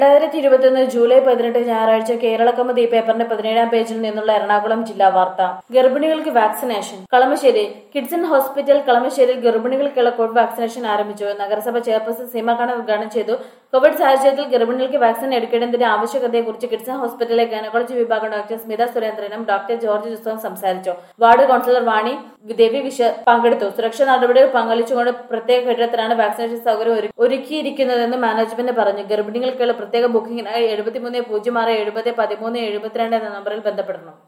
രണ്ടായിരത്തി ഇരുപത്തിയൊന്ന് ജൂലൈ പതിനെട്ട് ഞായറാഴ്ച കേരള കൗമുദി പേപ്പറിന്റെ പതിനേഴാം പേജിൽ നിന്നുള്ള എറണാകുളം ജില്ലാ വാർത്ത ഗർഭിണികൾക്ക് വാക്സിനേഷൻ കളമശ്ശേരി കിഡ്സൺ ഹോസ്പിറ്റൽ കളമശ്ശേരിയിൽ ഗർഭിണികൾക്കുള്ള കോവിഡ് വാക്സിനേഷൻ ആരംഭിച്ചു നഗരസഭ ചെയർപേഴ്സൺ സീമ ഖാൻ ഉദ്ഘാടനം ചെയ്തു കോവിഡ് സാഹചര്യത്തിൽ ഗർഭിണികൾക്ക് വാക്സിൻ എടുക്കേണ്ടതിന്റെ ആവശ്യകതയെക്കുറിച്ച് കിഡ്സൺ ഹോസ്പിറ്റലിലെ ഗൈനക്കോളജി വിഭാഗം ഡോക്ടർ സ്മിത സുരേന്ദ്രനും ഡോക്ടർ ജോർജ് ജോസഫും സംസാരിച്ചു വാർഡ് കൌൺസിലർ വാണി ദേവി വിശ പങ്കെടുത്തു സുരക്ഷാ നടപടികൾ പങ്കാളിച്ചുകൊണ്ട് പ്രത്യേക കെട്ടിടത്തിലാണ് വാക്സിനേഷൻ സൗകര്യം ഒരു- ഒരുക്കിയിരിക്കുന്നതെന്ന് മാനേജ്മെന്റ് പറഞ്ഞു ഗർഭിണികൾക്കുള്ള പ്രത്യേക ബുക്കിംഗിനായി എഴുപത്തിമൂന്ന് പൂജ്യം ആറ് എഴുപത് പതിമൂന്ന് എഴുപത്തിരണ്ട് എന്ന നമ്പറിൽ ബന്ധപ്പെടണം